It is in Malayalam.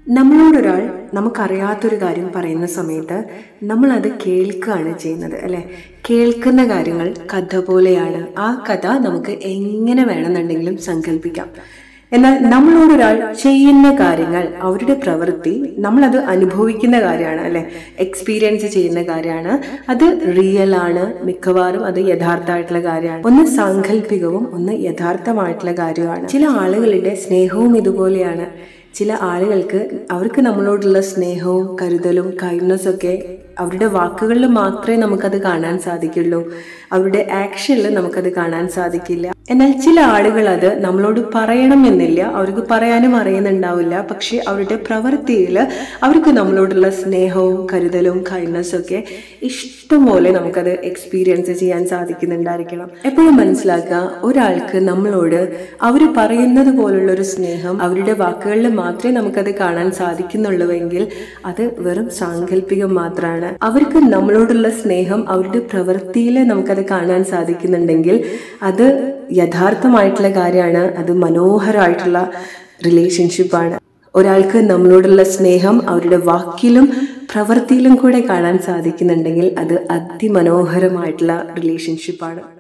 നമ്മളോടൊരാൾ നമുക്കറിയാത്തൊരു കാര്യം പറയുന്ന സമയത്ത് നമ്മളത് കേൾക്കുകയാണ് ചെയ്യുന്നത് അല്ലെ കേൾക്കുന്ന കാര്യങ്ങൾ കഥ പോലെയാണ് ആ കഥ നമുക്ക് എങ്ങനെ വേണമെന്നുണ്ടെങ്കിലും സങ്കല്പിക്കാം എന്നാൽ നമ്മളോടൊരാൾ ചെയ്യുന്ന കാര്യങ്ങൾ അവരുടെ പ്രവൃത്തി നമ്മളത് അനുഭവിക്കുന്ന കാര്യമാണ് അല്ലെ എക്സ്പീരിയൻസ് ചെയ്യുന്ന കാര്യമാണ് അത് റിയൽ ആണ് മിക്കവാറും അത് യഥാർത്ഥമായിട്ടുള്ള കാര്യമാണ് ഒന്ന് സാങ്കല്പികവും ഒന്ന് യഥാർത്ഥമായിട്ടുള്ള കാര്യമാണ് ചില ആളുകളുടെ സ്നേഹവും ഇതുപോലെയാണ് ചില ആളുകൾക്ക് അവർക്ക് നമ്മളോടുള്ള സ്നേഹവും കരുതലും കൈൻഡ്നസ് ഒക്കെ അവരുടെ വാക്കുകളിൽ മാത്രമേ നമുക്കത് കാണാൻ സാധിക്കുള്ളൂ അവരുടെ ആക്ഷനിൽ നമുക്കത് കാണാൻ സാധിക്കില്ല എന്നാൽ ചില ആളുകൾ അത് നമ്മളോട് പറയണം എന്നില്ല അവർക്ക് പറയാനും അറിയുന്നുണ്ടാവില്ല പക്ഷെ അവരുടെ പ്രവൃത്തിയിൽ അവർക്ക് നമ്മളോടുള്ള സ്നേഹവും കരുതലും കൈൻഡ്നസ് ഒക്കെ ഇഷ്ടംപോലെ നമുക്കത് എക്സ്പീരിയൻസ് ചെയ്യാൻ സാധിക്കുന്നുണ്ടായിരിക്കണം എപ്പോഴും മനസ്സിലാക്കുക ഒരാൾക്ക് നമ്മളോട് അവർ പറയുന്നത് പോലുള്ള ഒരു സ്നേഹം അവരുടെ വാക്കുകളിൽ മാത്രമേ നമുക്കത് കാണാൻ സാധിക്കുന്നുള്ളൂവെങ്കിൽ അത് വെറും സാങ്കല്പികം മാത്രമാണ് അവർക്ക് നമ്മളോടുള്ള സ്നേഹം അവരുടെ പ്രവൃത്തിയിൽ നമുക്കത് കാണാൻ സാധിക്കുന്നുണ്ടെങ്കിൽ അത് യഥാർത്ഥമായിട്ടുള്ള കാര്യമാണ് അത് മനോഹരമായിട്ടുള്ള റിലേഷൻഷിപ്പാണ് ഒരാൾക്ക് നമ്മളോടുള്ള സ്നേഹം അവരുടെ വാക്കിലും പ്രവൃത്തിയിലും കൂടെ കാണാൻ സാധിക്കുന്നുണ്ടെങ്കിൽ അത് അതിമനോഹരമായിട്ടുള്ള റിലേഷൻഷിപ്പാണ്